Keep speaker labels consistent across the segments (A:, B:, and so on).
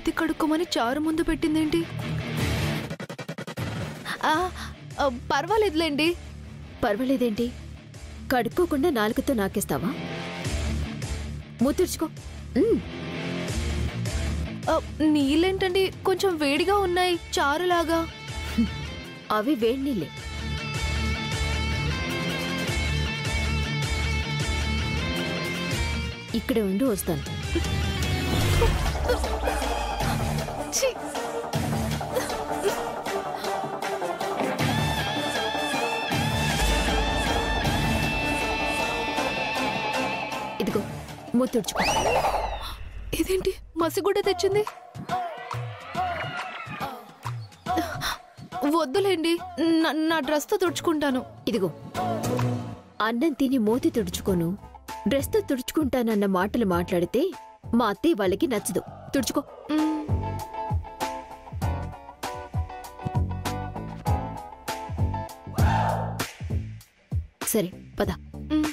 A: మూతి కడుక్కోమని చారు ముందు పెట్టిందేంటి ఆ, ఆ, పర్వాలేదులేండి
B: పర్వాలేదేంటి కడుక్కోకుండా నాలుకతో నాకేస్తావా మూతుర్చుకో ఉమ్,
A: ఆ, నీళ్ళేంటండి కొంచెం వేడిగా ఉన్నాయి చారులాగా
B: అవి వేడి నీళ్ళే ఇక్కడే ఉండి వస్తాను
A: ఛీ!
B: ఇదిగో మూతుడ్చుకో
A: ఇదేంటి మసిగుడ్డ తెచ్చింది వద్దులేండి నా- నా డ్రెస్తో తుడుచుకుంటాను
B: ఇదిగో అన్నం తిని మూతి తుడుచుకోను డ్రెస్తో తుడుచుకుంటానన్న మాటలు మాట్లాడితే మా అత్తయ్య వాళ్ళకి నచ్చదు తుడుచుకో
A: మ్,
B: సరే పద
A: మ్.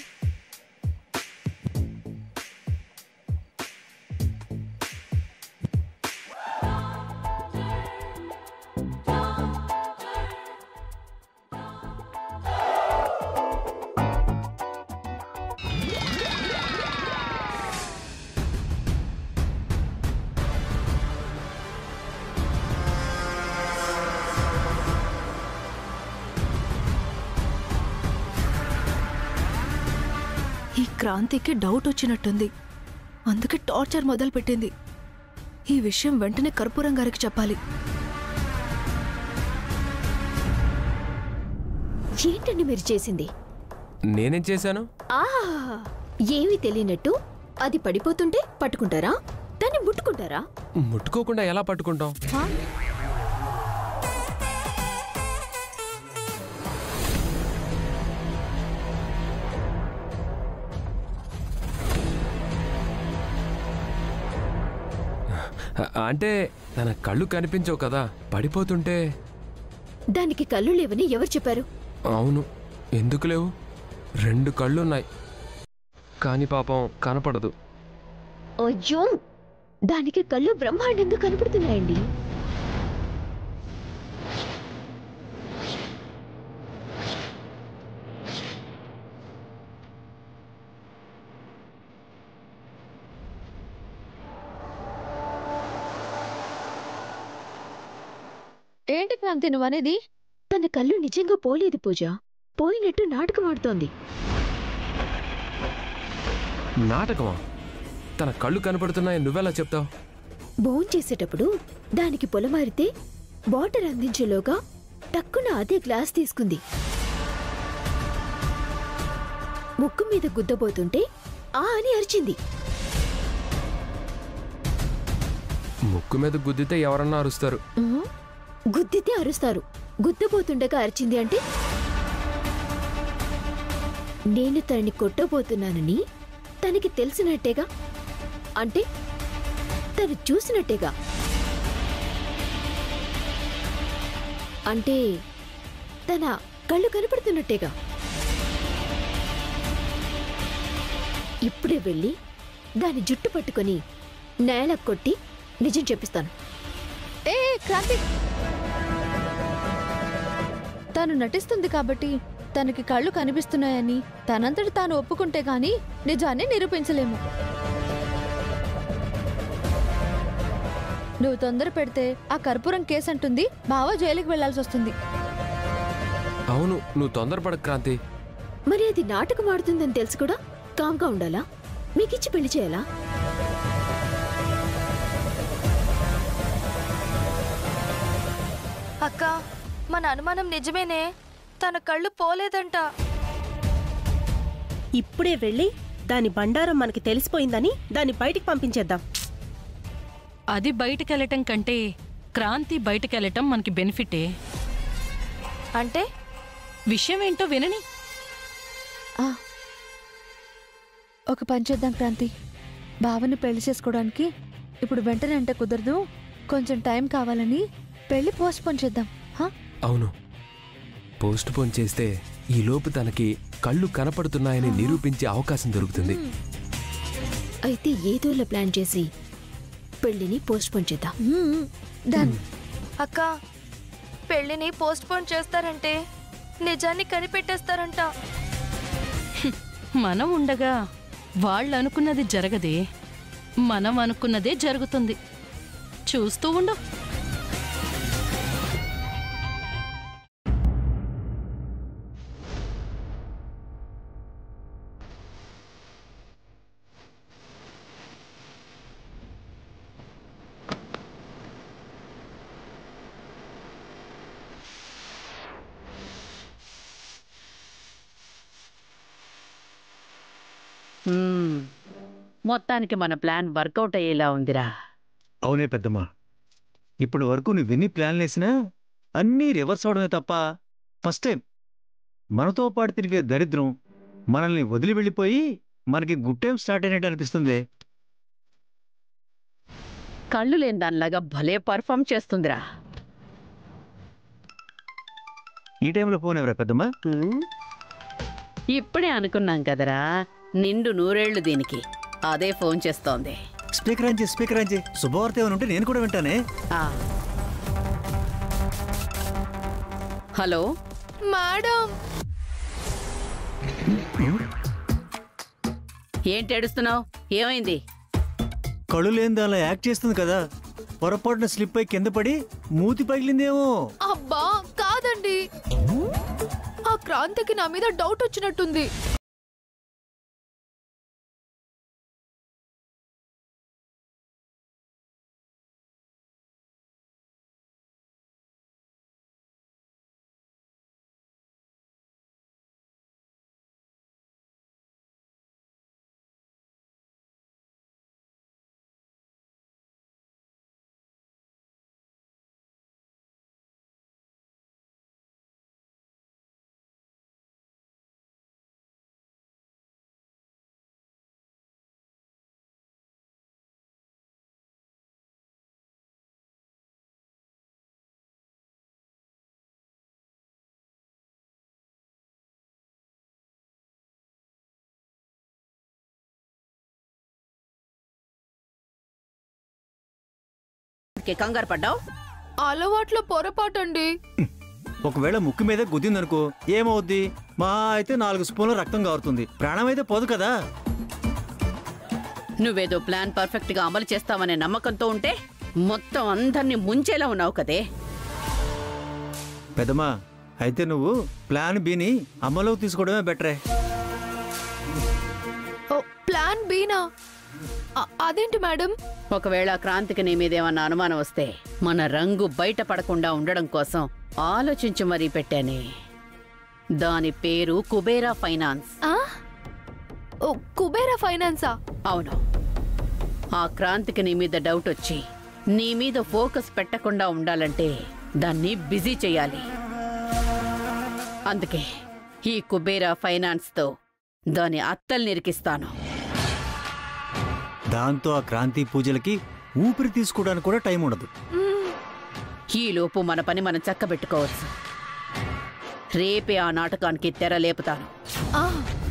A: ఈ క్రాంతికి డౌట్ వచ్చినట్టుంది అందుకే టార్చర్ మొదలుపెట్టింది ఈ విషయం వెంటనే కర్పూరం గారికి చెప్పాలి
B: ఏంటండి మీరు చేసింది
C: నేనేం చేశాను
B: ఆ ఏమీ తెలియనట్టు అది పడిపోతుంటే పట్టుకుంటారా దాన్ని ముట్టుకుంటారా
C: ముట్టుకోకుండా ఎలా పట్టుకుంటాం
B: హా?
C: అ- అంటే తన కళ్ళు కనిపించవు కదా పడిపోతుంటే
B: దానికి కళ్ళు లేవని ఎవరు చెప్పారు
C: అవును ఎందుకు లేవు రెండు కళ్ళున్నాయి కానీ పాపం కనపడదు
B: అయ్యో దానికి కళ్ళు బ్రహ్మాండంగా కనపడుతున్నాయండి
A: ఏంటి క్రాంతి నువ్వనేది
B: తన కళ్ళు నిజంగా పోలేదు పూజ పోయినట్టు నాటకం ఆడుతోంది
C: నాటకమా తన కళ్ళు కనపడుతున్నాయని నువ్వెలా చెప్తావు
B: బోన్ చేసేటప్పుడు దానికి పొలమారితే వాటర్ అందించేలోగా టక్కున అదే గ్లాస్ తీసుకుంది ముక్కు మీద గుద్దబోతుంటే ఆ అని అరిచింది
C: ముక్కు మీద గుద్దితే ఎవరన్నా అరుస్తారు
B: ఉహు. గుద్దితే అరుస్తారు గుద్దబోతుండగా అరిచింది అంటే నేను తనని కొట్టబోతున్నానని తనకి తెలిసినట్టేగా అంటే తను చూసినట్టేగా అంటే తన కళ్ళు కనపడుతున్నట్టేగా ఇప్పుడే వెళ్ళి దాని జుట్టు పట్టుకొని నేల కొట్టి నిజం చెప్పిస్తాను
A: ఏ క్రాంతి తను నటిస్తుంది కాబట్టి తనకి కళ్ళు కనిపిస్తున్నాయని తనంతట తాను ఒప్పుకుంటే గాని నిజాన్ని నిరూపించలేము నువ్వు తొందర పెడితే ఆ కర్పూరం కేసు అంటుంది బావ జైలుకి వెళ్లాల్సి వస్తుంది
C: అవును నువ్వు తొందరపడ క్రాంతి
B: మరి అది నాటకం ఆడుతుందని తెలిసి కూడా కామ్గా ఉండాలా మీకిచ్చి పెళ్లి చేయాలా
D: అక్క మన అనుమానం నిజమేనే తన కళ్ళు పోలేదంట
E: ఇప్పుడే వెళ్ళి దాని బండారం మనకి తెలిసిపోయిందని దాన్ని బయటికి పంపించేద్దాం
F: అది బయటకెళ్ళటం కంటే క్రాంతి బయటకెళ్ళటం మనకి బెనిఫిటే
D: అంటే
F: విషయం ఏంటో వినని
A: ఆ, ఒక పని చేద్దాం క్రాంతి బావని పెళ్లి చేసుకోవడానికి ఇప్పుడు వెంటనే అంటే కుదరదు కొంచెం టైం కావాలని పెళ్లి పోస్ట్ పోన్ చేద్దాం హా?
C: అవును పోస్ట్ పోన్ చేస్తే ఈ లోపు తనకి కళ్ళు కనపడుతున్నాయని నిరూపించే అవకాశం దొరుకుతుంది
B: అయితే ఏదోలా ప్లాన్ చేసి పెళ్లిని పోస్ట్పోన్ చేద్దాం
A: డన్
D: అక్క పెళ్లిని పోస్ట్ పోన్ చేస్తారంటే నిజాన్ని కనిపెట్టేస్తారంట
F: మనం ఉండగా వాళ్ళు అనుకున్నది జరగదే మనం అనుకున్నదే జరుగుతుంది చూస్తూ ఉండు
G: హ్మ్. మొత్తానికి మన ప్లాన్ వర్కౌట్ అయ్యేలా ఉందిరా
H: అవునే పెద్దమ్మా ఇప్పటి వరకు నువ్వెన్ని ప్లాన్లు వేసినా అన్నీ రివర్స్ అవడమే తప్ప ఫస్ట్ టైం మనతో పాటు తిరిగే దరిద్రం మనల్ని వదిలి వెళ్ళిపోయి మనకి గుడ్ టైం స్టార్ట్ అయినట్టు అనిపిస్తుంది
G: కళ్ళు లేని దానిలాగా భలే పర్ఫామ్ చేస్తుందిరా
H: ఈ టైంలో ఫోన్ ఎవరా పెద్దమ్మా
G: హ్మ్? ఇప్పుడే అనుకున్నాం కదరా నిండు నూరేళ్లు దీనికి అదే ఫోన్ చేస్తోంది
H: స్పీకర్ ఆన్ చేయి స్పీకర్ ఆన్ చేయి శుభవార్త ఏమైనా ఉంటే నేను కూడా వింటానే
G: ఆ. హలో
D: మేడం
G: ఏంటి ఏడుస్తున్నావు ఏమైంది
H: కళ్ళు లేని దానిలా యాక్ట్ చేస్తుంది కదా పొరపాటున స్లిప్ అయి కింద పడి మూతి పగిలిందేమో
D: అబ్బా కాదండి ఆ క్రాంతికి నా మీద డౌట్ వచ్చినట్టుంది
G: కే కంగారు పడ్డావు
D: అలవాట్లో పొరపాటండి
H: ఒకవేళ ముక్కు మీద గుద్దిందనుకో ఏమవుద్ది మా అయితే నాలుగు స్పూన్ల రక్తం కారుతుంది ప్రాణం అయితే పోదు కదా
G: నువ్వేదో ప్లాన్ పర్ఫెక్ట్ గా అమలు చేస్తావనే నమ్మకంతో ఉంటే మొత్తం అందరినీ ముంచేలా ఉన్నావు కదే
H: పెద్దమ్మా అయితే నువ్వు ప్లాన్ బిని అమలుకు తీసుకోవడమే బెటరే
D: ఓ, ప్లాన్ బీనా అ- అదేంటి మేడం
G: ఒకవేళ క్రాంతికి నీ మీద ఏమన్నా అనుమానం వస్తే మన రంగు బయట పడకుండా ఉండడం కోసం ఆలోచించి మరీ పెట్టానే దాని పేరు కుబేరా ఫైనాన్స్
D: ఆ? ఓ కుబేరా ఫైనాన్సా
G: అవును ఆ క్రాంతికి నీ మీద డౌట్ వచ్చి నీ మీద ఫోకస్ పెట్టకుండా ఉండాలంటే దాన్ని బిజీ చేయాలి అందుకే ఈ కుబేరా ఫైనాన్స్తో దాని అత్తల్ని ఇరికిస్తాను
H: దాంతో ఆ క్రాంతి పూజలకి ఊపిరి తీసుకోవడానికి కూడా టైం ఉండదు
G: ఈలోపు మన పని మనం చక్కబెట్టుకోవచ్చు రేపే ఆ నాటకానికి తెర లేపుతాను
D: ఆ,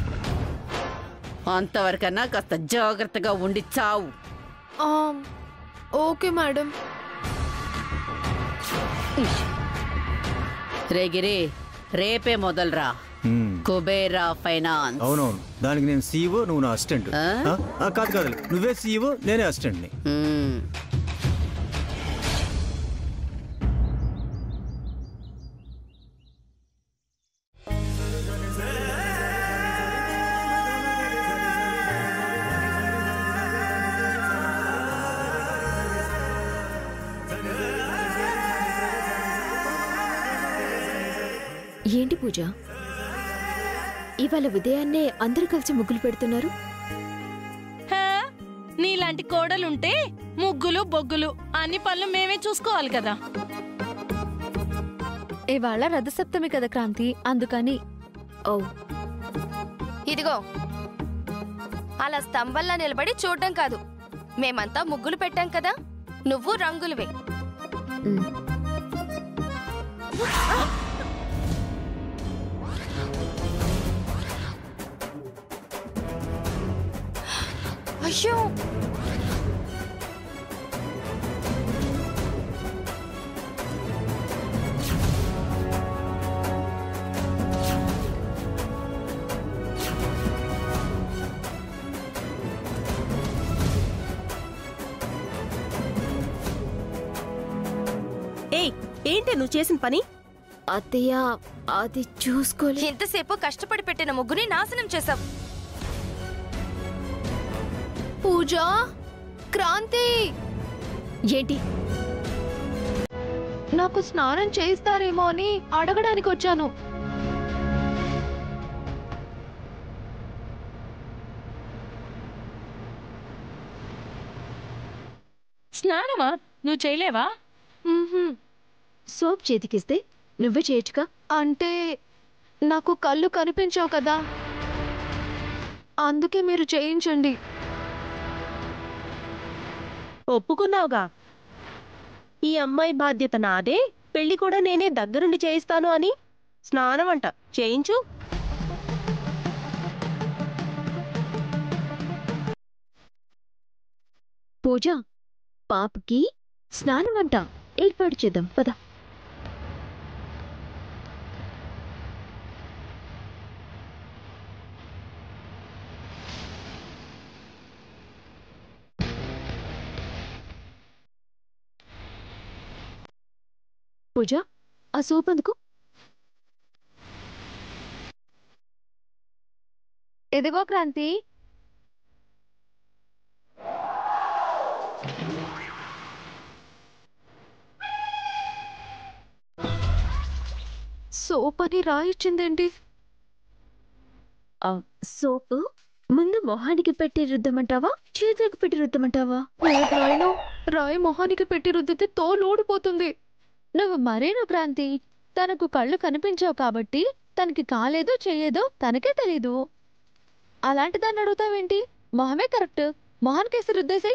G: అంతవరకన్నా కాస్త జాగ్రత్తగా ఉండి చావు
D: ఆ, ఓకే మేడం
G: రేగిరి రేపే మొదలురా
H: హ్మ్.
G: కుబేరా ఫైనాన్స్
H: అవునవును దానికి నేను సీఈఓ నువ్వు నా అసిస్టెంట్
G: ఆ?
H: ఆ? ఆ, కాదు కాదు నువ్వే సీఈఓ నేనే అసిస్టెంట్ని
G: మ్మ్.
B: ఏంటి పూజ ఇవాళ ఉదయాన్నే అందరూ కలిసి ముగ్గులు పెడుతున్నారు
F: హా, నీలాంటి కోడలుంటే ముగ్గులు బొగ్గులు అన్ని పనులు మేమే చూసుకోవాలి కదా
A: ఇవాళ రథసప్తమి కదా క్రాంతి అందుకని
B: ఓ
D: ఇదిగో అలా స్తంభంలా నిలబడి చూడడం కాదు మేమంతా ముగ్గులు పెట్టాం కదా నువ్వు రంగులువే
B: మ్.
D: అయ్యో
E: ఏయ్ ఏంటి నువ్వు చేసిన పని
B: అత్తయ్య అది చూసుకోలే
I: ఎంతసేపు కష్టపడి పెట్టిన ముగ్గుని నాశనం చేశావు
D: పూజ క్రాంతి
B: ఏంటి
D: నాకు స్నానం చేయిస్తారేమో అని అడగడానికి వచ్చాను
F: స్నానమా నువ్వు చేయలేవా
D: మ్మ్హ్మ్.
B: సోప్ చేతికిస్తే నువ్వే చేయొచ్చుగా
D: అంటే నాకు కళ్ళు కనిపించావు కదా అందుకే మీరు చేయించండి
E: ఒప్పుకున్నావుగా ఈ అమ్మాయి బాధ్యత నాదే పెళ్లి కూడా నేనే దగ్గరుండి చేయిస్తాను అని స్నానం అంట చేయించు
B: పూజ పాపకి స్నానం అంట ఏర్పాటు చేద్దాం పద పూజ ఆ సోప్ అందుకు
A: ఎదిగో క్రాంతి
D: సోప్ అని రాయిచ్చిందేంటి
B: సోపు ముందు మొహానికి పెట్టి రుద్దమంటావా చేతులకు పెట్టి రుద్దమంటావా
D: నాయనో రాయి మొహానికి పెట్టి రుద్దితే తోలు ఊడిపోతుంది
A: నువ్వు మరేను క్రాంతి తనకు కళ్ళు కనిపించావు కాబట్టి తనకి కాలేదో చెయ్యేదో తనకే తెలీదు అలాంటి దాన్ని అడుగుతావేంటి మొహమే కరెక్ట్ మొహానికేసి రుద్దేసి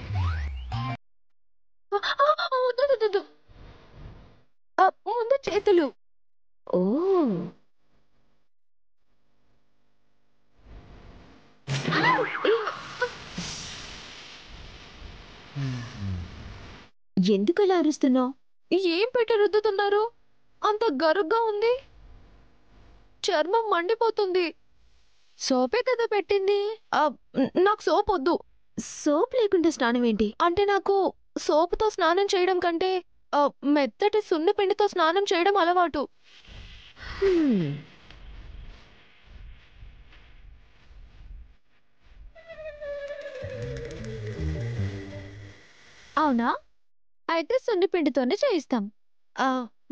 D: ఆ, ఆ, ఆ, వద్దు, వద్దు, వద్దు. ఆ, ముందు చేతులు
B: ఓ ఎందుకు అలా అరుస్తున్నావు
D: ఏం పెట్టి రుద్దుతున్నారు అంత గరుగ్గా ఉంది చర్మం మండిపోతుంది
A: సోపే కదా పెట్టింది
D: ఆ, న- నాకు సోప్ వద్దు
B: సోప్ లేకుండా స్నానం ఏంటి
D: అంటే నాకు సోపుతో స్నానం చేయడం కంటే ఆ, మెత్తటి సున్ని పిండితో స్నానం చేయడం అలవాటు
B: హ్మ్.
A: అవునా అయితే సున్ని పిండితోనే చేయిస్తాం
D: ఆ,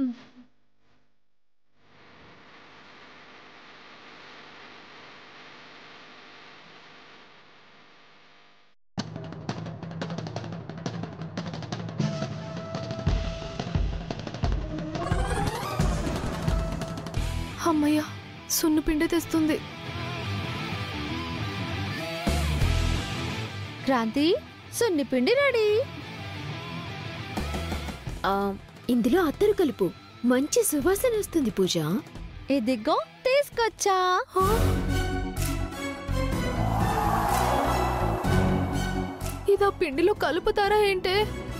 D: అమ్మయ్య సున్ను పిండి తెస్తుంది
A: క్రాంతి సున్ని పిండి రెడీ
B: ఆ, ఇందులో అత్తరు కలుపు మంచి సువాసన వస్తుంది పూజ
A: ఇదిగో తీసుకొచ్చా
D: ఇది ఆ పిండిలో కలుపుతారా ఏంటే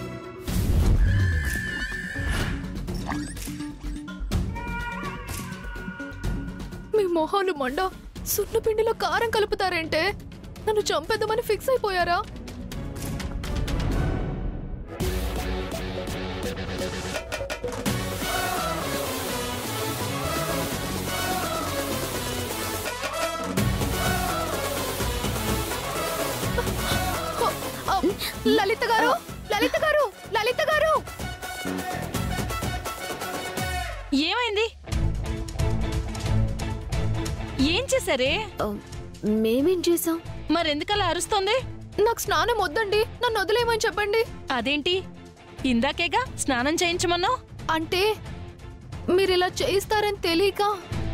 D: మీ మొహాలు మండ సున్న పిండిలో కారం కలుపుతారేంటే నన్ను చంపేద్దామని ఫిక్స్ అయిపోయారా ఆ, లలిత గారు లలిత గారు లలిత గారు
F: ఏమైంది ఏం చేశారే
B: ఆ, మేమేం చేసాం
F: మరెందుకలా అరుస్తోంది
D: నాకు స్నానం వద్దండి నన్ను వదిలేయమని చెప్పండి
F: అదేంటి ఇందాకేగా స్నానం చేయించమన్నావు
D: అంటే మీరు ఇలా చేయిస్తారని తెలియక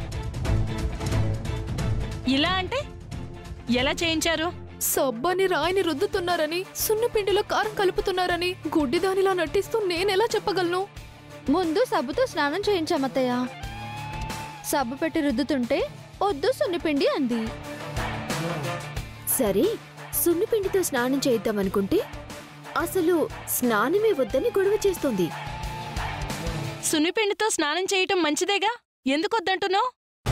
F: ఇలా అంటే ఎలా చేయించారు
D: సబ్బని రాయిని రుద్దుతున్నారని సున్నపిండిలో కారం కలుపుతున్నారని గుడ్డిదానిలా నటిస్తూ నేనెలా చెప్పగలను
A: ముందు సబ్బుతో స్నానం చేయించామత్తయ్య సబ్బు పెట్టి రుద్దుతుంటే వద్దు సున్నిపిండి అంది
B: సరే సున్నిపిండితో స్నానం చేద్దామనుకుంటే అసలు స్నానమే వద్దని గొడవ చేస్తోంది
F: సున్నిపిండితో స్నానం చేయటం మంచిదేగా ఎందుకు వద్దంటున్నావు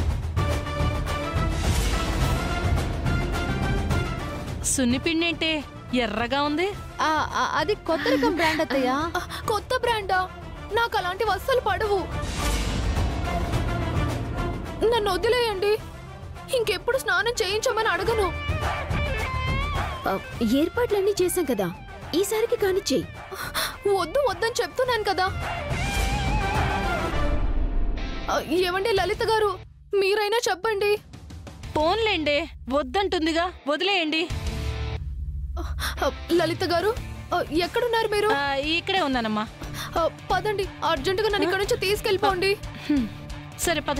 F: సున్నిపిండి అంటే ఎర్రగా ఉంది
A: ఆ, ఆ, అది కొత్త రకం బ్రాండ్ అత్తయ్య
D: ఆ, కొత్త బ్రాండా నాకు అలాంటివి అస్సలు పడవు నన్ను వదిలేయండి ఇంకెప్పుడు స్నానం చేయించమని అడగను
B: ఆ, ఏర్పాట్లన్నీ చేశాం కదా ఈసారికి కానిచ్చేయి
D: వద్దు వద్దని చెప్తున్నాను కదా ఆ, ఏమండి లలిత గారు మీరైనా చెప్పండి
F: పోన్లేండే వద్దంటుందిగా వదిలేయండి
D: ఆ, లలిత గారు ఆ, ఎక్కడున్నారు మీరు
F: ఆ, ఇక్కడే ఉన్నానమ్మా
D: ఆ, పదండి అర్జెంటుగా నన్ను ఇక్కడ నుంచి తీసుకెళ్ళిపోండి
F: హ్మ్. సరే పద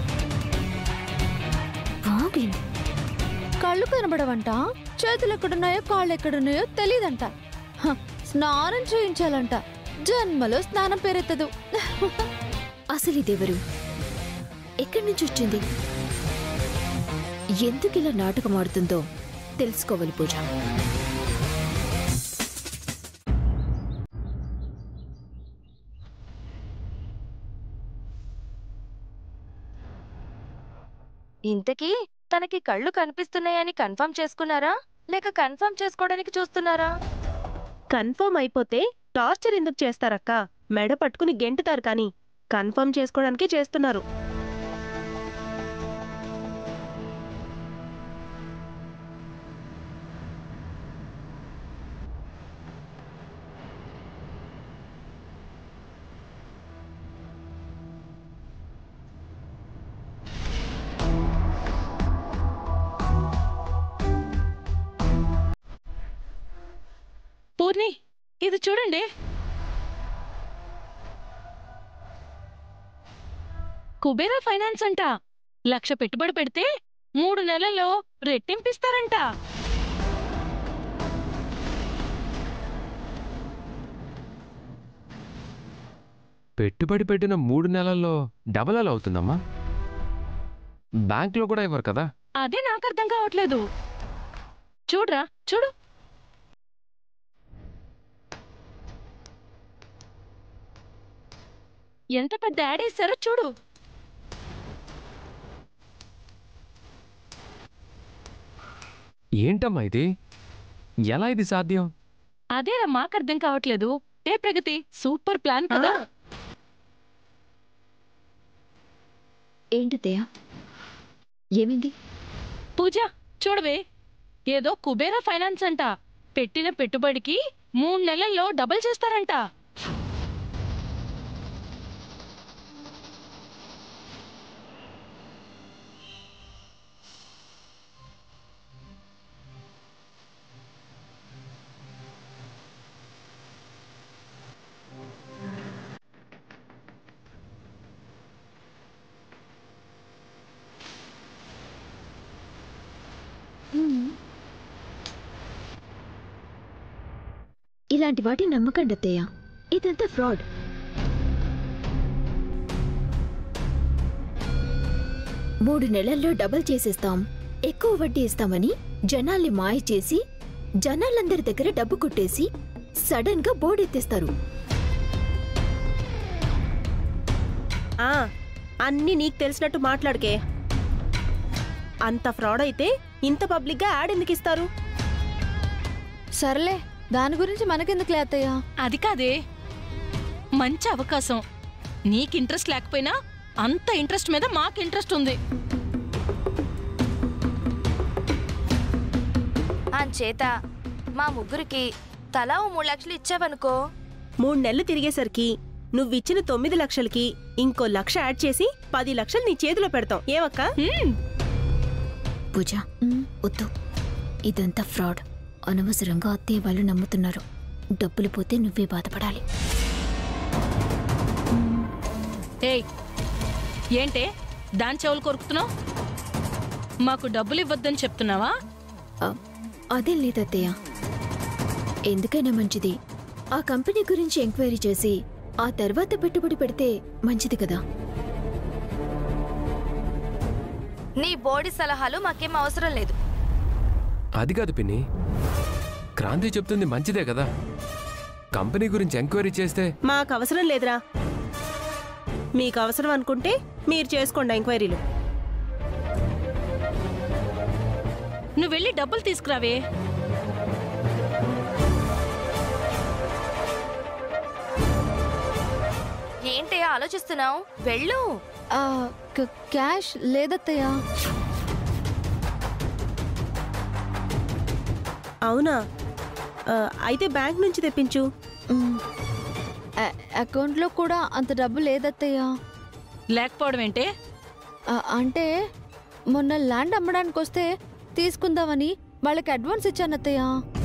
B: బాగైంది
A: కళ్ళు కనబడవంట చేతులు ఎక్కడున్నాయో కాళ్ళు ఎక్కడున్నాయో తెలియదంట హ, స్నానం చేయించాలంట జన్మలో స్నానం పేరెత్తదు
B: అసలు ఇదెవరు ఎక్కడి నుంచి వచ్చింది ఎందుకు ఇలా నాటకం ఆడుతుందో తెలుసుకోవాలి పూజ
I: ఇంతకీ తనకి కళ్ళు కనిపిస్తున్నాయని కన్ఫర్మ్ చేసుకున్నారా లేక కన్ఫర్మ్ చేసుకోవడానికి చూస్తున్నారా
E: కన్ఫర్మ్ అయిపోతే టార్చర్ ఎందుకు చేస్తారక్క మెడ పట్టుకుని గెంటుతారు కానీ కన్ఫర్మ్ చేసుకోవడానికి చేస్తున్నారు
F: పూర్ణి ఇది చూడండి కుబేరా ఫైనాన్స్ అంట లక్ష పెట్టుబడి పెడితే మూడు నెలల్లో రెట్టింపిస్తారంట
C: పెట్టుబడి పెట్టిన మూడు నెలల్లో డబల్ అలా అవుతుందమ్మా బ్యాంక్లో కూడా ఇవ్వరు కదా
F: అదే నాకు అర్థం కావట్లేదు చూడరా చూడు ఎంత పెద్ద యాడ్ వేస్తారో చూడు
C: ఏంటమ్మా ఇది ఎలా ఇది సాధ్యం
F: అదేరా మాకు అర్థం కావట్లేదు ఏ ప్రగతి సూపర్ ప్లాన్ కదా
B: ఏంటి దయా ఏమైంది
F: పూజ చూడవే ఏదో కుబేరా ఫైనాన్స్ అంట పెట్టిన పెట్టుబడికి మూడు నెలల్లో డబుల్ చేస్తారంట
B: ఇలాంటి వాటి నమ్మకండి అత్తయ్య ఇదంతా ఫ్రాడ్ మూడు నెలల్లో డబుల్ చేసేస్తాం ఎక్కువ వడ్డీ ఇస్తామని జనాల్ని మాయ చేసి జనాలందరి దగ్గర డబ్బు కొట్టేసి సడన్ గా బోర్డు ఎత్తేస్తారు
E: ఆ అన్నీ నీకు తెలిసినట్టు మాట్లాడకే అంత ఫ్రాడ్ అయితే ఇంత పబ్లిక్గా యాడ్ ఎందుకు ఇస్తారు
A: సర్లే దాని గురించి మనకెందుకు లేతయ్య
F: అది కాదే మంచి అవకాశం నీకు ఇంట్రెస్ట్ లేకపోయినా అంత ఇంట్రెస్ట్ మీద మాకు ఇంట్రెస్ట్ ఉంది
I: అంచేత మా ముగ్గురికి తలా ఓ మూడు లక్షలు ఇచ్చావనుకో
E: మూడు నెలలు తిరిగేసరికి నువ్విచ్చిన తొమ్మిది లక్షలకి ఇంకో లక్ష యాడ్ చేసి పది లక్షలు నీ చేతిలో పెడతాం ఏమక్క
F: హ్మ్,
B: పూజ వద్దు ఇదంతా ఫ్రాడ్ అనవసరంగా అత్తయ్య వాళ్ళు నమ్ముతున్నారు డబ్బులు పోతే నువ్వే బాధపడాలి
F: ఏయ్ ఏంటే దాని చెవులు కొరుకుతున్నావు మాకు డబ్బులు ఇవ్వద్దని చెప్తున్నావా
B: ఆ, అదేం లేదత్తయ్య ఎందుకైనా మంచిది ఆ కంపెనీ గురించి ఎంక్వైరీ చేసి ఆ తర్వాత పెట్టుబడి పెడితే మంచిది కదా
I: నీ బోడి సలహాలు మాకేం అవసరం లేదు
C: అది కాదు పిన్ని క్రాంతి చెప్తుంది మంచిదే కదా కంపెనీ గురించి ఎంక్వైరీ చేస్తే
E: మాకు అవసరం లేదురా మీకు అవసరం అనుకుంటే మీరు చేసుకోండి ఎంక్వైరీలు
F: నువ్వు వెళ్ళి డబ్బులు తీసుకురావే
I: ఏంటే ఆలోచిస్తున్నావు వెళ్ళు
A: ఆ, క- క్యాష్ లేదత్తయ్య
E: అవునా ఆ, అయితే బ్యాంక్ నుంచి తెప్పించు
A: మ్, అ- అకౌంట్లో కూడా అంత డబ్బు లేదత్తయ్య
F: లేకపోవడం ఏంటే
A: ఆ, అంటే మొన్న ల్యాండ్ అమ్మడానికి వస్తే తీసుకుందామని వాళ్ళకి అడ్వాన్స్ ఇచ్చాను అత్తయ్య